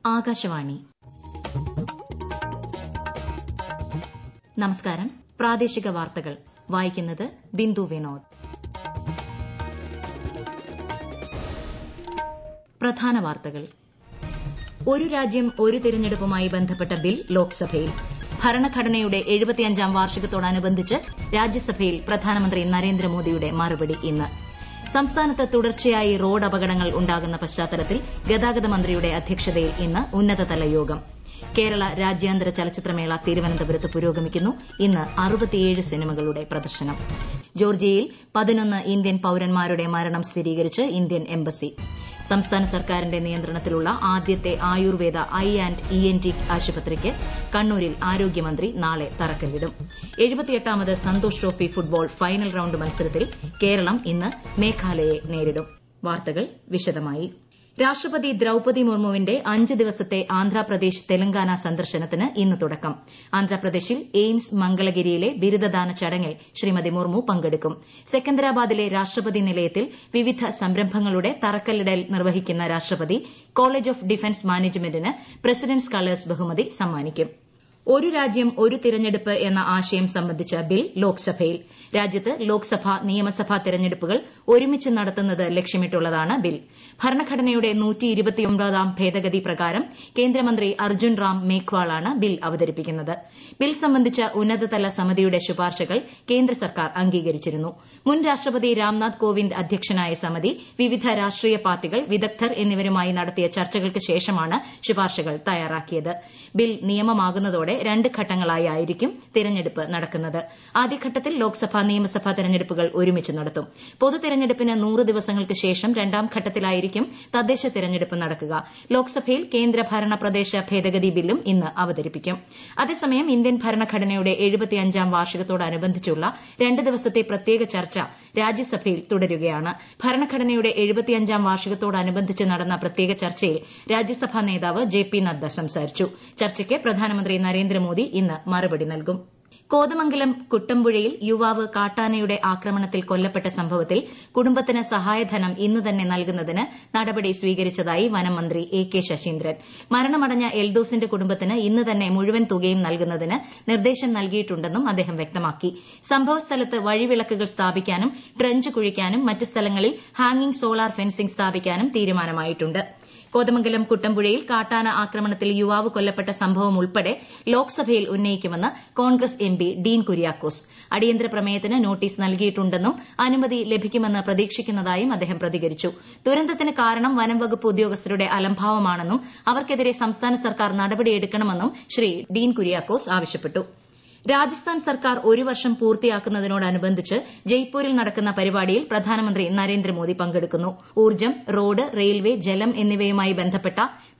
ആകാശവാണി നമസ്കാരം പ്രാദേശിക വാർത്തകൾ വായിക്കുന്നത് ബിന്ദു വിനോദ് പ്രധാന വാർത്തകൾ ഒരു രാജ്യം ഒരു തിരഞ്ഞെടുപ്പുമായി ബന്ധപ്പെട്ട ബിൽ ലോക്സഭയിൽ ഭരണഘടനയുടെ എഴുപത്തിയഞ്ചാം വാർഷികത്തോടനുബന്ധിച്ച് രാജ്യസഭയിൽ പ്രധാനമന്ത്രി നരേന്ദ്രമോദിയുടെ മറുപടി ഇന്ന് സംസ്ഥാനത്ത് തുടർച്ചയായി റോഡ് അപകടങ്ങൾ ഉണ്ടാകുന്ന പശ്ചാത്തലത്തിൽ ഗതാഗത മന്ത്രിയുടെ അധ്യക്ഷതയിൽ ഇന്ന് ഉന്നതതല യോഗം കേരള രാജ്യാന്തര ചലച്ചിത്രമേള തിരുവനന്തപുരത്ത് പുരോഗമിക്കുന്നു ഇന്ന് അറുപത്തിയേഴ് സിനിമകളുടെ പ്രദർശനം ജോർജിയയിൽ പതിനൊന്ന് ഇന്ത്യൻ പൌരന്മാരുടെ മരണം സ്ഥിരീകരിച്ച് ഇന്ത്യൻ എംബസി സംസ്ഥാന സർക്കാരിന്റെ നിയന്ത്രണത്തിലുള്ള ആദ്യത്തെ Ayurveda I and E N T ആശുപത്രിക്ക് കണ്ണൂരിൽ ആരോഗ്യമന്ത്രി നാളെ തറക്കല്ലിടും എഴുപത്തിയെട്ടാമത് Santosh trophy football final round മത്സരത്തിൽ കേരളം ഇന്ന് മേഘാലയയെ നേരിടും വാർത്തകൾ വിശദമായി രാഷ്ട്രപതി ദ്രൌപതി മുർമുവിന്റെ അഞ്ച് ദിവസത്തെ ആന്ധ്രാപ്രദേശ് തെലങ്കാന സന്ദർശനത്തിന് ഇന്ന് തുടക്കം ആന്ധ്രാപ്രദേശിൽ എയിംസ് മംഗളഗിരിയിലെ ബിരുദദാന ചടങ്ങിൽ ശ്രീമതി മുർമു പങ്കെടുക്കും സെക്കന്ദരാബാദിലെ രാഷ്ട്രപതി നിലയത്തിൽ വിവിധ സംരംഭങ്ങളുടെ തറക്കല്ലിടൽ നിർവഹിക്കുന്ന രാഷ്ട്രപതി കോളേജ് ഓഫ് ഡിഫൻസ് മാനേജ്മെന്റിന് പ്രസിഡന്റ്സ് കളേഴ്സ് ബഹുമതി സമ്മാനിക്കും ഒരു രാജ്യം ഒരു തിരഞ്ഞെടുപ്പ് എന്ന ആശയം സംബന്ധിച്ച ബിൽ ലോക്സഭയിൽ രാജ്യത്ത് ലോക്സഭ നിയമസഭാ തെരഞ്ഞെടുപ്പുകൾ ഒരുമിച്ച് നടത്തുന്നത് ലക്ഷ്യമിട്ടുള്ളതാണ് ബിൽ ഭരണഘടനയുടെ ാം ഭേദഗതി പ്രകാരം കേന്ദ്രമന്ത്രി അർജുൻ റാം മേഘ്വാളാണ് ബിൽ അവതരിപ്പിക്കുന്നത് ബിൽ സംബന്ധിച്ച ഉന്നതതല സമിതിയുടെ ശുപാർശകൾ കേന്ദ്ര സർക്കാർ അംഗീകരിച്ചിരുന്നു മുൻ രാഷ്ട്രപതി രാംനാഥ് കോവിന്ദ് അധ്യക്ഷനായ സമിതി വിവിധ രാഷ്ട്രീയ പാർട്ടികൾ വിദഗ്ധർ എന്നിവരുമായി നടത്തിയ ചർച്ചകൾക്ക് ശേഷമാണ് ശുപാർശകൾ തയ്യാറാക്കിയത് ബിൽ നിയമമാകുന്നതോടെ രണ്ട് ഘട്ടങ്ങളായി ആയിരിക്കും തിരഞ്ഞെടുപ്പ് നടക്കുന്നത് ആദ്യഘട്ടത്തിൽ ലോക്സഭ നിയമസഭാ തെരഞ്ഞെടുപ്പുകൾ ഒരുമിച്ച് നടത്തും പൊതു തെരഞ്ഞെടുപ്പിന് നൂറ് ദിവസങ്ങൾക്ക് ശേഷം രണ്ടാം ഘട്ടത്തിലായിരിക്കും തദ്ദേശ തെരഞ്ഞെടുപ്പ് നടക്കുക ലോക്സഭയിൽ കേന്ദ്ര ഭരണ പ്രദേശ ഭേദഗതി ബില്ലും ഇന്ന് അവതരിപ്പിക്കും അതേസമയം ഇന്ത്യൻ ഭരണഘടനയുടെ എഴുപത്തിയഞ്ചാം വാർഷികത്തോടനുബന്ധിച്ചുള്ള രണ്ട് ദിവസത്തെ പ്രത്യേക ചർച്ച രാജ്യസഭയിൽ തുടരുകയാണ് ഭരണഘടനയുടെ എഴുപത്തിയഞ്ചാം വാർഷികത്തോടനുബന്ധിച്ച് നടന്ന പ്രത്യേക ചർച്ചയിൽ രാജ്യസഭാ നേതാവ് ജെ പി നദ്ദ സംസാരിച്ചു ചർച്ചയ്ക്ക് പ്രധാനമന്ത്രി നരേന്ദ്രമോദി ഇന്ന് മറുപടി നൽകും കോതമംഗലം കുട്ടമ്പുഴയിൽ യുവാവ് കാട്ടാനയുടെ ആക്രമണത്തിൽ കൊല്ലപ്പെട്ട സംഭവത്തിൽ കുടുംബത്തിന് സഹായധനം ഇന്ന് തന്നെ നൽകുന്നതിന് നടപടി സ്വീകരിച്ചതായി വനംമന്ത്രി എ കെ ശശീന്ദ്രൻ മരണമടഞ്ഞ എൽദോസിന്റെ കുടുംബത്തിന് ഇന്ന് തന്നെ മുഴുവൻ തുകയും നൽകുന്നതിന് നിർദ്ദേശം നൽകിയിട്ടുണ്ടെന്നും അദ്ദേഹം വ്യക്തമാക്കി സംഭവസ്ഥലത്ത് വഴിവിളക്കുകൾ സ്ഥാപിക്കാനും ട്രഞ്ച് കുഴിക്കാനും മറ്റ് സ്ഥലങ്ങളിൽ ഹാങ്ങിംഗ് സോളാർ ഫെൻസിംഗ് സ്ഥാപിക്കാനും തീരുമാനമായിട്ടുണ്ട് കോതമംഗലം കുട്ടമ്പുഴയിൽ കാട്ടാന ആക്രമണത്തിൽ യുവാവ് കൊല്ലപ്പെട്ട സംഭവം ഉൾപ്പെടെ ലോക്സഭയിൽ ഉന്നയിക്കുമെന്ന് കോൺഗ്രസ് എം പി ഡീൻ കുര്യാക്കോസ് അടിയന്തര പ്രമേയത്തിന് നോട്ടീസ് നൽകിയിട്ടുണ്ടെന്നും അനുമതി ലഭിക്കുമെന്ന് പ്രതീക്ഷിക്കുന്നതായും അദ്ദേഹം പ്രതികരിച്ചു ദുരന്തത്തിന് കാരണം വനം വകുപ്പ് ഉദ്യോഗസ്ഥരുടെ അലംഭാവമാണെന്നും അവർക്കെതിരെ സംസ്ഥാന സർക്കാർ നടപടിയെടുക്കണമെന്നും ശ്രീ ഡീൻ കുര്യാക്കോസ് ആവശ്യപ്പെട്ടു രാജസ്ഥാൻ സർക്കാർ ഒരു വർഷം പൂർത്തിയാക്കുന്നതിനോടനുബന്ധിച്ച് ജയ്പൂരിൽ നടക്കുന്ന പരിപാടിയിൽ പ്രധാനമന്ത്രി നരേന്ദ്രമോദി പങ്കെടുക്കുന്നു ഊർജ്ജം റോഡ് റെയിൽവേ ജലം എന്നിവയുമായി ബന്ധപ്പെട്ട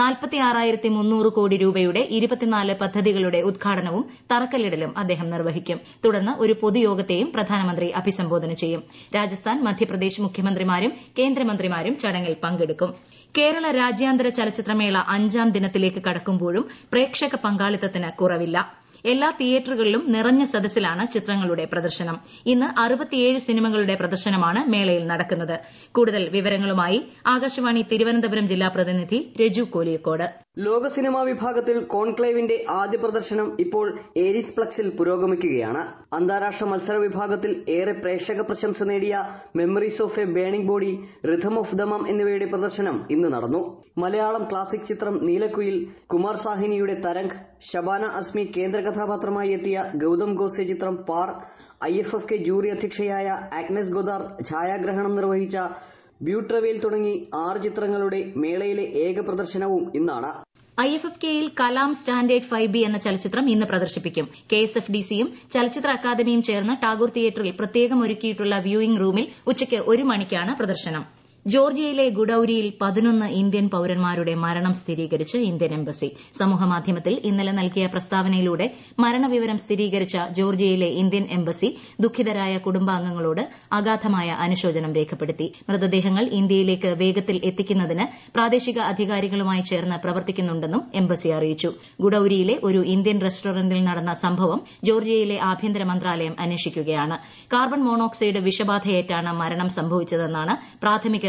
കോടി രൂപയുടെ ഇരുപത്തിനാല് പദ്ധതികളുടെ ഉദ്ഘാടനവും തറക്കല്ലിടലും അദ്ദേഹം നിർവഹിക്കും തുടർന്ന് ഒരു പൊതുയോഗത്തെയും പ്രധാനമന്ത്രി അഭിസംബോധന ചെയ്യും രാജസ്ഥാൻ മധ്യപ്രദേശ് മുഖ്യമന്ത്രിമാരും കേന്ദ്രമന്ത്രിമാരും ചടങ്ങിൽ പങ്കെടുക്കും കേരള രാജ്യാന്തര ചലച്ചിത്രമേള അഞ്ചാം ദിനത്തിലേക്ക് കടക്കുമ്പോഴും പ്രേക്ഷക പങ്കാളിത്തത്തിന് കുറവില്ല എല്ലാ തിയേറ്ററുകളിലും നിറഞ്ഞ സദസ്സിലാണ് ചിത്രങ്ങളുടെ പ്രദർശനം ഇന്ന് അറുപത്തിയേഴ് സിനിമകളുടെ പ്രദർശനമാണ് മേളയിൽ നടക്കുന്നത് കൂടുതൽ വിവരങ്ങളുമായി ആകാശവാണി തിരുവനന്തപുരം ജില്ലാ പ്രതിനിധി രജു കോലിയക്കോട് ലോക സിനിമാ വിഭാഗത്തിൽ കോൺക്ലേവിന്റെ ആദ്യ പ്രദർശനം ഇപ്പോൾ ഏരിസ് പ്ലക്സിൽ പുരോഗമിക്കുകയാണ് അന്താരാഷ്ട്ര മത്സര വിഭാഗത്തിൽ ഏറെ പ്രേക്ഷക പ്രശംസ നേടിയ memories of a burning body rhythm of Dammam എന്നിവയുടെ പ്രദർശനം ഇന്ന് നടന്നു മലയാളം ക്ലാസിക് ചിത്രം നീലക്കുയിൽ കുമാർ സാഹിനിയുടെ തരംഗ് ഷബാന അസ്മി കേന്ദ്ര കഥാപാത്രമായി എത്തിയ ഗൌതം ഗോസെ ചിത്രം Paar I F F K jury അധ്യക്ഷയായ ആഗ്നസ് ഗോദാർ ഛായാഗ്രഹണം നിർവഹിച്ച ബ്യൂട്രവേൽ തുടങ്ങി ആറ് ചിത്രങ്ങളുടെ മേളയിലെ ഏക പ്രദർശനവും ഇന്നാണ് ഐ എഫ് എഫ് കെയിൽ കലാം സ്റ്റാൻഡേർഡ് ഫൈവ് ബി എന്ന ചലച്ചിത്രം ഇന്ന് പ്രദർശിപ്പിക്കും കെ എസ് എഫ് ഡി സിയും ചലച്ചിത്ര അക്കാദമിയും ചേർന്ന് ടാഗോർ തിയേറ്ററിൽ പ്രത്യേകം ഒരുക്കിയിട്ടുള്ള വ്യൂയിംഗ് റൂമിൽ ഉച്ചയ്ക്ക് ഒരു മണിക്കാണ് പ്രദർശനം ജോർജിയയിലെ ഗുഡൌരിയിൽ പതിനൊന്ന് ഇന്ത്യൻ പൌരന്മാരുടെ മരണം സ്ഥിരീകരിച്ച് ഇന്ത്യൻ എംബസി സമൂഹമാധ്യമത്തിൽ ഇന്നലെ നൽകിയ പ്രസ്താവനയിലൂടെ മരണവിവരം സ്ഥിരീകരിച്ച ജോർജിയയിലെ ഇന്ത്യൻ എംബസി ദുഃഖിതരായ കുടുംബാംഗങ്ങളോട് അഗാധമായ അനുശോചനം രേഖപ്പെടുത്തി മൃതദേഹങ്ങൾ ഇന്ത്യയിലേക്ക് വേഗത്തിൽ എത്തിക്കുന്നതിന് പ്രാദേശിക അധികാരികളുമായി ചേർന്ന് പ്രവർത്തിക്കുന്നുണ്ടെന്നും എംബസി അറിയിച്ചു ഗുഡൌരിയിലെ ഒരു ഇന്ത്യൻ റെസ്റ്റോറന്റിൽ നടന്ന സംഭവം ജോർജിയയിലെ ആഭ്യന്തര മന്ത്രാലയം അന്വേഷിക്കുകയാണ് കാർബൺ മോണോക്സൈഡ് വിഷബാധയേറ്റാണ് മരണം സംഭവിച്ചതെന്നാണ് പ്രാഥമിക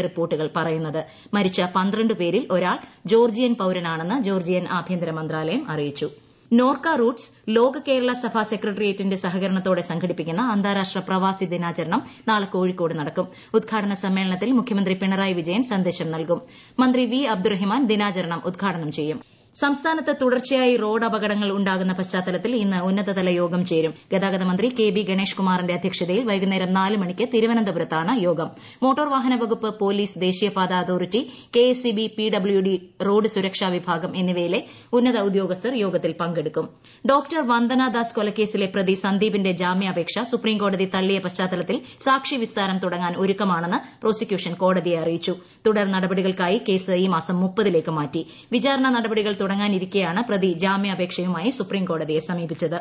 റിപ്പോർട്ടുകൾ പറയുന്നത് മരിച്ച പന്ത്രണ്ട് പേരിൽ ഒരാൾ ജോർജിയൻ പൌരനാണെന്ന് ജോർജിയൻ ആഭ്യന്തര മന്ത്രാലയം അറിയിച്ചു നോർക്ക റൂട്ട്സ് ലോക കേരള സഭ സെക്രട്ടേറിയറ്റിന്റെ സഹകരണത്തോടെ സംഘടിപ്പിക്കുന്ന അന്താരാഷ്ട്ര പ്രവാസി ദിനാചരണം നാളെ കോഴിക്കോട് നടക്കും ഉദ്ഘാടന സമ്മേളനത്തിൽ മുഖ്യമന്ത്രി പിണറായി വിജയൻ സന്ദേശം നൽകും മന്ത്രി വി അബ്ദുറഹിമാൻ ദിനാചരണം ഉദ്ഘാടനം ചെയ്യും സംസ്ഥാനത്ത് തുടർച്ചയായി റോഡ് അപകടങ്ങൾ ഉണ്ടാകുന്ന പശ്ചാത്തലത്തിൽ ഇന്ന് ഉന്നതതല യോഗം ചേരും ഗതാഗത മന്ത്രി കെ ബി ഗണേഷ് കുമാറിന്റെ അധ്യക്ഷതയിൽ വൈകുന്നേരം നാല് മണിക്ക് തിരുവനന്തപുരത്താണ് യോഗം മോട്ടോർ വാഹന വകുപ്പ് പോലീസ് ദേശീയപാത authority K S C B P W D road സുരക്ഷാ വിഭാഗം എന്നിവയിലെ ഉന്നത ഉദ്യോഗസ്ഥർ യോഗത്തിൽ പങ്കെടുക്കും ഡോക്ടർ വന്ദനാദാസ് കൊലക്കേസിലെ പ്രതി സന്ദീപിന്റെ ജാമ്യാപേക്ഷ സുപ്രീംകോടതി തള്ളിയ പശ്ചാത്തലത്തിൽ സാക്ഷി വിസ്താരം തുടങ്ങാൻ ഒരുക്കമാണെന്ന് പ്രോസിക്യൂഷൻ കോടതിയെ അറിയിച്ചു തുടർ നടപടികൾക്കായി കേസ് ഈ മാസം മുപ്പതിലേക്ക് മാറ്റി വിചാരണ നടപടികൾ തുടങ്ങാനിരിക്കെയാണ് പ്രതി ജാമ്യാപേക്ഷയുമായി സുപ്രീംകോടതിയെ സമീപിച്ചത്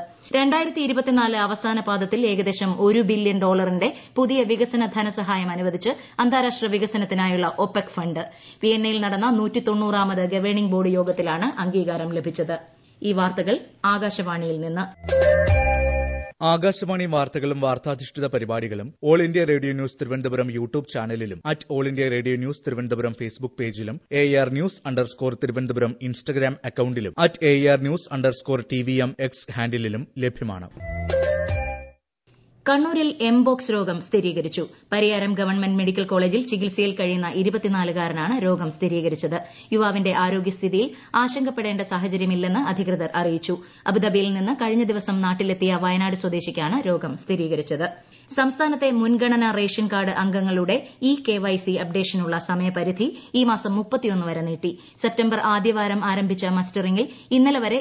അവസാന പാദത്തിൽ ഏകദേശം ഒരു ബില്യൺ ഡോളറിന്റെ പുതിയ വികസന ധനസഹായം അനുവദിച്ച് അന്താരാഷ്ട്ര വികസനത്തിനായുള്ള ഒപെക് ഫണ്ട് വിയന്നയിൽ നടന്ന നൂറ്റിത്തൊണ്ണൂറാമത് ഗവേണിംഗ് ബോർഡ് യോഗത്തിലാണ് അംഗീകാരം ലഭിച്ചത് ഈ വാർത്തകൾ ആകാശവാണിയിൽ നിന്ന് ആകാശവാണി വാർത്തകളും വാർത്താധിഷ്ഠിത പരിപാടികളും all India radio news Thiruvananthapuram YouTube ചാനലിലും at all India radio news Thiruvananthapuram Facebook പേജിലും A R news underscore Thiruvananthapuram Instagram അക്കൌണ്ടിലും at A R news underscore T V M X ഹാൻഡിലും ലഭ്യമാണ് കണ്ണൂരിൽ എംബോക്സ് രോഗം സ്ഥിരീകരിച്ചു പരിയാരം ഗവൺമെന്റ് മെഡിക്കൽ കോളേജിൽ ചികിത്സയിൽ കഴിയുന്ന ഇരുപത്തിനാലുകാരനാണ് രോഗം സ്ഥിരീകരിച്ചത് യുവാവിന്റെ ആരോഗ്യസ്ഥിതിയിൽ ആശങ്കപ്പെടേണ്ട സാഹചര്യമില്ലെന്ന് അധികൃതർ അറിയിച്ചു അബുദാബിയിൽ നിന്ന് കഴിഞ്ഞ ദിവസം നാട്ടിലെത്തിയ വയനാട് സ്വദേശിക്കാണ് രോഗം സ്ഥിരീകരിച്ചത് സംസ്ഥാനത്തെ മുൻഗണനാ റേഷൻ കാർഡ് അംഗങ്ങളുടെ ഇ കെവൈസി അപ്ഡേഷനുള്ള സമയപരിധി ഈ മാസം മുപ്പത്തിയൊന്ന് വരെ നീട്ടി സെപ്റ്റംബർ ആദ്യവാരം ആരംഭിച്ച മസ്റ്ററിംഗിൽ ഇന്നലെ വരെ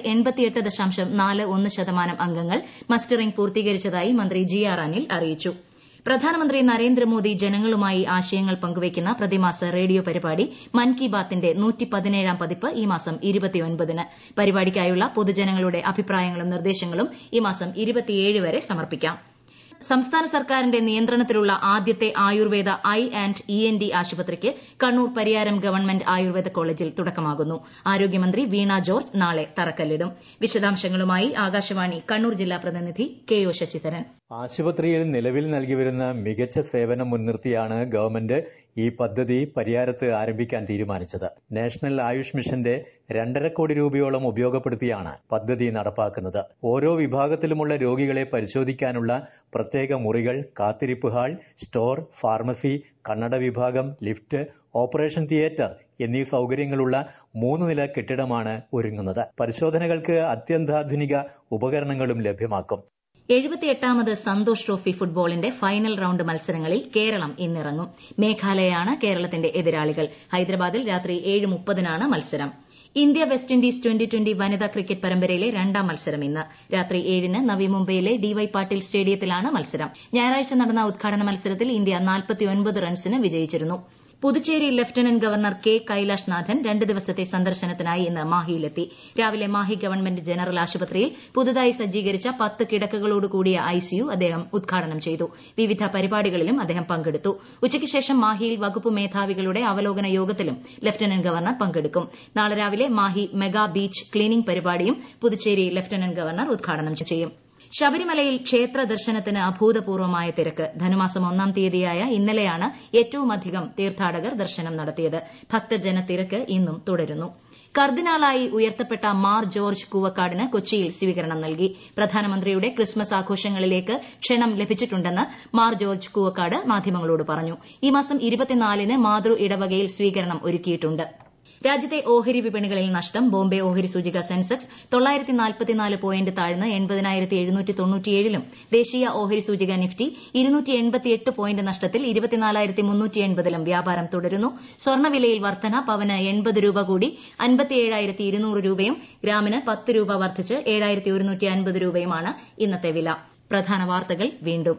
ശതമാനം അംഗങ്ങൾ മസ്റ്ററിംഗ് പൂർത്തീകരിച്ചതായി മന്ത്രി ജി ആർ അനിൽ അറിയിച്ചു പ്രധാനമന്ത്രി നരേന്ദ്രമോദി ജനങ്ങളുമായി ആശയങ്ങൾ പങ്കുവയ്ക്കുന്ന പ്രതിമാസ റേഡിയോ പരിപാടി മൻ കി ബാത്തിന്റെ നൂറ്റിപ്പതിനേഴാം പതിപ്പ് ഈ മാസം ഇരുപത്തിയൊൻപതിന് പരിപാടിക്കായുള്ള പൊതുജനങ്ങളുടെ അഭിപ്രായങ്ങളും നിർദ്ദേശങ്ങളും ഈ മാസം ഇരുപത്തിയേഴ് വരെ സമർപ്പിക്കാം സംസ്ഥാന സർക്കാരിന്റെ നിയന്ത്രണത്തിലുള്ള ആദ്യത്തെ Ayurveda I and E N D ആശുപത്രിക്ക് കണ്ണൂർ പരിയാരം ഗവൺമെന്റ് ആയുർവേദ കോളേജിൽ തുടക്കമാകുന്നു ആരോഗ്യമന്ത്രി വീണ ജോർജ് നാളെ തറക്കല്ലിടും വിശദാംശങ്ങളുമായി ആകാശവാണി കണ്ണൂർ ജില്ലാ പ്രതിനിധി കെ ഒ ശശിധരൻ ആശുപത്രിയിൽ നിലവിൽ നൽകിവരുന്ന മികച്ച സേവനം മുൻനിർത്തിയാണ് ഗവൺമെന്റ് ഈ പദ്ധതി പരിയാരത്ത് ആരംഭിക്കാൻ തീരുമാനിച്ചത് നാഷണൽ ആയുഷ് മിഷന്റെ രണ്ടര കോടി രൂപയോളം ഉപയോഗപ്പെടുത്തിയാണ് പദ്ധതി നടപ്പാക്കുന്നത് ഓരോ വിഭാഗത്തിലുമുള്ള രോഗികളെ പരിശോധിക്കാനുള്ള പ്രത്യേക മുറികൾ കാത്തിരിപ്പ് ഹാൾ സ്റ്റോർ ഫാർമസി കണ്ണട വിഭാഗം ലിഫ്റ്റ് ഓപ്പറേഷൻ തിയേറ്റർ എന്നീ സൗകര്യങ്ങളുള്ള മൂന്ന് നില കെട്ടിടമാണ് ഒരുങ്ങുന്നത് പരിശോധനകൾക്ക് അത്യന്താധുനിക ഉപകരണങ്ങളും ലഭ്യമാക്കും എഴുപത്തിയെട്ടാമത് സന്തോഷ് ട്രോഫി ഫുട്ബോളിന്റെ ഫൈനൽ റൌണ്ട് മത്സരങ്ങളിൽ കേരളം ഇന്നിറങ്ങും മേഘാലയയാണ് കേരളത്തിന്റെ എതിരാളികൾ ഹൈദരാബാദിൽ രാത്രി ഏഴ് മുപ്പതിനാണ് മത്സരം India West Indies twenty twenty വനിതാ ക്രിക്കറ്റ് പരമ്പരയിലെ രണ്ടാം മത്സരം ഇന്ന് രാത്രി ഏഴിന് നവി മുംബൈയിലെ ഡിവൈ പാട്ടീൽ സ്റ്റേഡിയത്തിലാണ് മത്സരം ഞായറാഴ്ച നടന്ന ഉദ്ഘാടന മത്സരത്തിൽ ഇന്ത്യ റൺസിന് വിജയിച്ചിരുന്നു Puducherry lieutenant governor K Kailash Nathan രണ്ട് ദിവസത്തെ സന്ദർശനത്തിനായി ഇന്ന് മാഹിയിലെത്തി രാവിലെ മാഹി ഗവൺമെന്റ് ജനറൽ ആശുപത്രിയിൽ പുതുതായി സജ്ജീകരിച്ച പത്ത് കിടക്കകളോട് കൂടിയ ഐസിയു അദ്ദേഹം ഉദ്ഘാടനം ചെയ്തു വിവിധ പരിപാടികളിലും അദ്ദേഹം പങ്കെടുത്തു ഉച്ചയ്ക്ക് ശേഷം മാഹിയിൽ വകുപ്പ് മേധാവികളുടെ അവലോകന യോഗത്തിലും ലഫ്റ്റനന്റ് ഗവർണർ പങ്കെടുക്കും നാളെ രാവിലെ മാഹി മെഗാ ബീച്ച് ക്ലീനിംഗ് പരിപാടിയും പുതുച്ചേരി ലഫ്റ്റനന്റ് ഗവർണർ ഉദ്ഘാടനം ചെയ്യും ശബരിമലയിൽ ക്ഷേത്ര ദർശനത്തിന് അഭൂതപൂർവമായ തിരക്ക് ധനുമാസം ഒന്നാം തീയതിയായ ഇന്നലെയാണ് ഏറ്റവുമധികം തീർത്ഥാടകർ ദർശനം നടത്തിയത് ഭക്തജന തിരക്ക് ഇന്നും തുടരുന്നു കർദിനാളായി ഉയർത്തപ്പെട്ട മാർ ജോർജ് കൂവക്കാടിന് കൊച്ചിയിൽ സ്വീകരണം നൽകി പ്രധാനമന്ത്രിയുടെ ക്രിസ്മസ് ആഘോഷങ്ങളിലേക്ക് ക്ഷണം ലഭിച്ചിട്ടുണ്ടെന്ന് മാർ ജോർജ് കൂവക്കാട് മാധ്യമങ്ങളോട് പറഞ്ഞു ഈ മാസം ഇരുപത്തിനാലിന് മാതൃ ഇടവകയിൽ സ്വീകരണം ഒരുക്കിയിട്ടുണ്ട് രാജ്യത്തെ ഓഹരി വിപണികളിൽ നഷ്ടം ബോംബെ ഓഹരി സൂചിക സെൻസെക്സ് തൊള്ളായിരത്തി നാൽപ്പത്തിനാല് പോയിന്റ് താഴ്ന്ന് എൺപതിനായിരത്തി എഴുന്നൂറ്റി തൊണ്ണൂറ്റിയേഴിലും ദേശീയ ഓഹരി സൂചിക നിഫ്റ്റി ഇരുന്നൂറ്റി എൺപത്തിയെട്ട് പോയിന്റ് നഷ്ടത്തിൽ ഇരുപത്തിനാലായിരത്തി മുന്നൂറ്റി എൺപതിലും വ്യാപാരം തുടരുന്നു സ്വർണ്ണവിലയിൽ വർധന പവന് എൺപത് രൂപ കൂടി അൻപത്തിയേഴായിരത്തി ഇരുന്നൂറ് രൂപയും ഗ്രാമിന് പത്ത് രൂപ വർദ്ധിച്ച് ഏഴായിരത്തി ഒരുന്നൂറ്റി അൻപത് രൂപയുമാണ് ഇന്നത്തെ വില പ്രധാന വാർത്തകൾ വീണ്ടും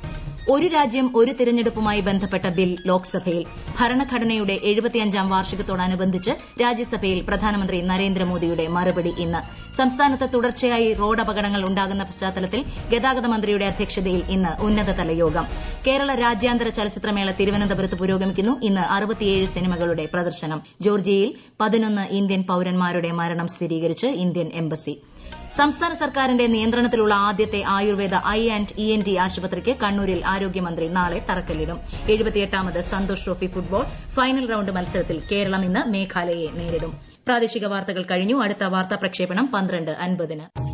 ഒരു രാജ്യം ഒരു തിരഞ്ഞെടുപ്പുമായി ബന്ധപ്പെട്ട ബിൽ ലോക്സഭയിൽ ഭരണഘടനയുടെ എഴുപത്തിയഞ്ചാം വാർഷികത്തോടനുബന്ധിച്ച് രാജ്യസഭയിൽ പ്രധാനമന്ത്രി നരേന്ദ്രമോദിയുടെ മറുപടി ഇന്ന് സംസ്ഥാനത്ത് തുടർച്ചയായി റോഡ് അപകടങ്ങൾ ഉണ്ടാകുന്ന പശ്ചാത്തലത്തിൽ ഗതാഗത മന്ത്രിയുടെ അധ്യക്ഷതയിൽ ഇന്ന് ഉന്നതതല യോഗം കേരള രാജ്യാന്തര ചലച്ചിത്രമേള തിരുവനന്തപുരത്ത് പുരോഗമിക്കുന്നു ഇന്ന് അറുപത്തിയേഴ് സിനിമകളുടെ പ്രദർശനം ജോർജിയയിൽ പതിനൊന്ന് ഇന്ത്യൻ പൌരന്മാരുടെ മരണം സ്ഥിരീകരിച്ച് ഇന്ത്യൻ എംബസി സംസ്ഥാന സർക്കാരിന്റെ നിയന്ത്രണത്തിലുള്ള ആദ്യത്തെ Ayurveda I and E N T ആശുപത്രിക്ക് കണ്ണൂരിൽ ആരോഗ്യമന്ത്രി നാളെ തറക്കല്ലിടും എഴുപത്തിയെട്ടാമത് Santosh trophy football final round മത്സരത്തിൽ കേരളം ഇന്ന് മേഘാലയയെ നേരിടും പ്രാദേശിക വാർത്തകൾ കഴിഞ്ഞു അടുത്ത വാർത്താ പ്രക്ഷേപണം പന്ത്രണ്ട് അൻപതിന്